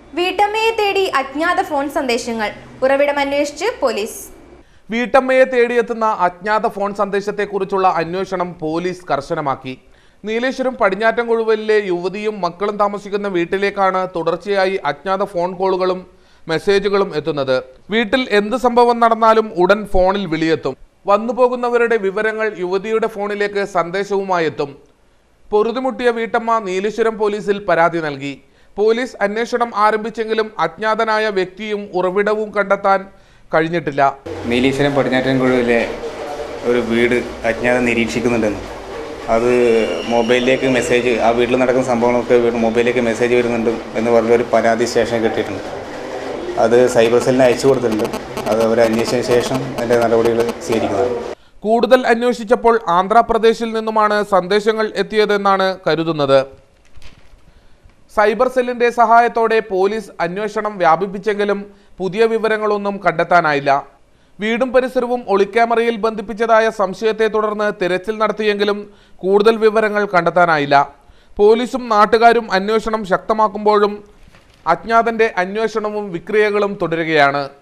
വീട്ടമ്മയെ തേടി അജ്ഞാത ഫോൺ സന്ദേശങ്ങൾ ഉറവിടം അന്വേഷിച്ച് പോലീസ് വീട്ടമ്മയെ തേടിയെത്തുന്ന അജ്ഞാത ഫോൺ സന്ദേശത്തെക്കുറിച്ചുള്ള അന്വേഷണം പോലീസ് കർശനമാക്കി നീലേശ്വരം പടിഞ്ഞാറ്റൻകൊഴുവലിലെ യുവതിയും മക്കളും താമസിക്കുന്ന വീട്ടിലേക്കാണ് തുടർച്ചയായി അജ്ഞാത ഫോൺ കോളുകളും മെസ്സേജുകളും എത്തുന്നത് വീട്ടിൽ എന്ത് സംഭവം നടന്നാലും ഉടൻ ഫോണിൽ വിളിയെത്തും വന്നുപോകുന്നവരുടെ വിവരങ്ങൾ യുവതിയുടെ ഫോണിലേക്ക് സന്ദേശവുമായി എത്തും പൊറുതുമുട്ടിയ വീട്ടമ്മ നീലേശ്വരം പോലീസിൽ പരാതി നൽകി പോലീസ് അന്വേഷണം ആരംഭിച്ചെങ്കിലും അജ്ഞാതനായ വ്യക്തിയും ഉറവിടവും കണ്ടെത്താൻ കഴിഞ്ഞിട്ടില്ല നീലീശ്വരം പടിഞ്ഞാറ്റൻകുഴുവിലെ ഒരു വീട് അജ്ഞാതം നിരീക്ഷിക്കുന്നുണ്ടെന്ന് അത് മൊബൈലിലേക്ക് മെസ്സേജ് ആ വീട്ടിൽ നടക്കുന്ന സംഭവങ്ങളൊക്കെ വീട് മൊബൈലിലേക്ക് മെസ്സേജ് വരുന്നുണ്ട് എന്ന് പറഞ്ഞൊരു പരാതി സ്റ്റേഷൻ കിട്ടിയിട്ടുണ്ട് അത് സൈബർ സെല്ലിന് അയച്ചു കൊടുത്തിട്ടുണ്ട് അത് അവർ അന്വേഷിച്ചതിന് ശേഷം അതിൻ്റെ നടപടികൾ സ്വീകരിക്കുന്നതാണ് കൂടുതൽ അന്വേഷിച്ചപ്പോൾ ആന്ധ്രാപ്രദേശിൽ നിന്നുമാണ് സന്ദേശങ്ങൾ എത്തിയതെന്നാണ് കരുതുന്നത് സൈബർ സെല്ലിന്റെ സഹായത്തോടെ പോലീസ് അന്വേഷണം വ്യാപിപ്പിച്ചെങ്കിലും പുതിയ വിവരങ്ങളൊന്നും കണ്ടെത്താനായില്ല വീടും പരിസരവും ഒളിക്യാമറയിൽ ബന്ധിപ്പിച്ചതായ സംശയത്തെ തുടർന്ന് തിരച്ചിൽ നടത്തിയെങ്കിലും കൂടുതൽ വിവരങ്ങൾ കണ്ടെത്താനായില്ല പോലീസും നാട്ടുകാരും അന്വേഷണം ശക്തമാക്കുമ്പോഴും അജ്ഞാതന്റെ അന്വേഷണവും വിക്രിയകളും തുടരുകയാണ്